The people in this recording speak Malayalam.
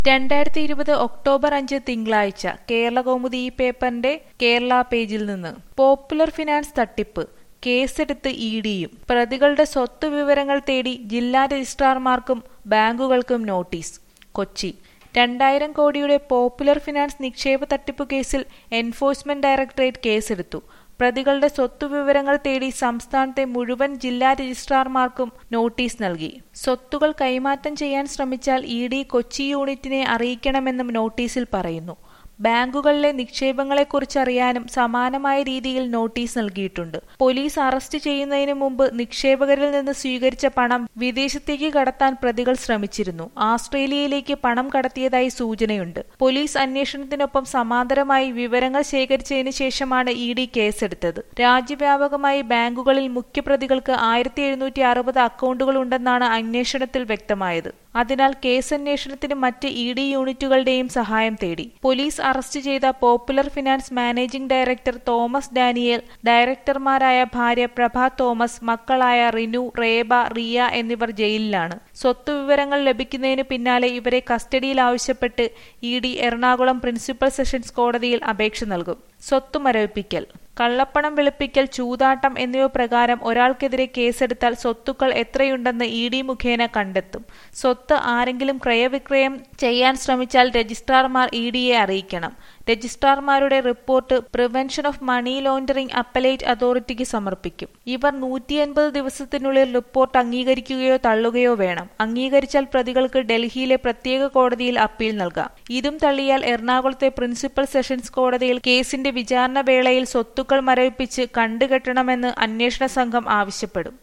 രണ്ടായിരത്തി ഇരുപത് ഒക്ടോബർ അഞ്ച് തിങ്കളാഴ്ച കേരളകൗമുദി ഈ പേപ്പറിന്റെ കേരള പേജിൽ നിന്ന് പോപ്പുലർ ഫിനാൻസ് തട്ടിപ്പ് കേസെടുത്ത് ഇ ഡിയും പ്രതികളുടെ സ്വത്ത് വിവരങ്ങൾ തേടി ജില്ലാ രജിസ്ട്രാർമാർക്കും ബാങ്കുകൾക്കും നോട്ടീസ് കൊച്ചി രണ്ടായിരം കോടിയുടെ പോപ്പുലർ ഫിനാൻസ് നിക്ഷേപ തട്ടിപ്പ് കേസിൽ എൻഫോഴ്സ്മെന്റ് ഡയറക്ടറേറ്റ് കേസെടുത്തു പ്രതികളുടെ സ്വത്തുവിവരങ്ങൾ തേടി സംസ്ഥാനത്തെ മുഴുവൻ ജില്ലാ രജിസ്ട്രാർമാർക്കും നോട്ടീസ് നൽകി സ്വത്തുകൾ കൈമാറ്റം ചെയ്യാൻ ശ്രമിച്ചാൽ ഇ ഡി കൊച്ചി യൂണിറ്റിനെ അറിയിക്കണമെന്നും നോട്ടീസിൽ പറയുന്നു ബാങ്കുകളിലെ നിക്ഷേപങ്ങളെക്കുറിച്ച് അറിയാനും സമാനമായ രീതിയിൽ നോട്ടീസ് നൽകിയിട്ടുണ്ട് പോലീസ് അറസ്റ്റ് ചെയ്യുന്നതിന് മുമ്പ് നിക്ഷേപകരിൽ നിന്ന് സ്വീകരിച്ച പണം വിദേശത്തേക്ക് കടത്താൻ പ്രതികൾ ശ്രമിച്ചിരുന്നു ആസ്ട്രേലിയയിലേക്ക് പണം കടത്തിയതായി സൂചനയുണ്ട് പോലീസ് അന്വേഷണത്തിനൊപ്പം സമാന്തരമായി വിവരങ്ങൾ ശേഖരിച്ചതിന് ശേഷമാണ് ഇ ഡി കേസെടുത്തത് രാജ്യവ്യാപകമായി ബാങ്കുകളിൽ മുഖ്യപ്രതികൾക്ക് ആയിരത്തി എഴുന്നൂറ്റി അറുപത് അക്കൗണ്ടുകൾ ഉണ്ടെന്നാണ് അന്വേഷണത്തിൽ വ്യക്തമായത് അതിനാൽ കേസന്വേഷണത്തിന് മറ്റ് ഇ ഡി യൂണിറ്റുകളുടെയും സഹായം തേടി പോലീസ് അറസ്റ്റ് ചെയ്ത popular finance managing director Thomas Daniel ഡയറക്ടർമാരായ ഭാര്യ പ്രഭ തോമസ് മക്കളായ റിനു റേബ റിയ എന്നിവർ ജയിലിലാണ് സ്വത്ത് വിവരങ്ങൾ ലഭിക്കുന്നതിന് പിന്നാലെ ഇവരെ കസ്റ്റഡിയിൽ ആവശ്യപ്പെട്ട് E D Ernakulam principal sessions കോടതിയിൽ അപേക്ഷ നൽകും സ്വത്ത് മരവിപ്പിക്കൽ കള്ളപ്പണം വെളുപ്പിക്കൽ ചൂതാട്ടം എന്നിവ പ്രകാരം ഒരാൾക്കെതിരെ കേസെടുത്താൽ സ്വത്തുക്കൾ എത്രയുണ്ടെന്ന് ഇ ഡി മുഖേന കണ്ടെത്തും സ്വത്ത് ആരെങ്കിലും ക്രയവിക്രയം ചെയ്യാൻ ശ്രമിച്ചാൽ രജിസ്ട്രാർമാർ ഇ ഡിയെ അറിയിക്കണം രജിസ്ട്രാർമാരുടെ report prevention of money laundering appellate അതോറിറ്റിക്ക് സമർപ്പിക്കും ഇവർ നൂറ്റിയൻപത് ദിവസത്തിനുള്ളിൽ റിപ്പോർട്ട് അംഗീകരിക്കുകയോ തള്ളുകയോ വേണം അംഗീകരിച്ചാൽ പ്രതികൾക്ക് ഡൽഹിയിലെ പ്രത്യേക കോടതിയിൽ അപ്പീൽ നൽകാം ഇതും തള്ളിയാൽ എറണാകുളത്തെ പ്രിൻസിപ്പൽ സെഷൻസ് കോടതിയിൽ കേസിന്റെ വിചാരണ വേളയിൽ സ്വത്തുക്കൾ മരവിപ്പിച്ച് കണ്ടുകെട്ടണമെന്ന് അന്വേഷണ സംഘം ആവശ്യപ്പെടും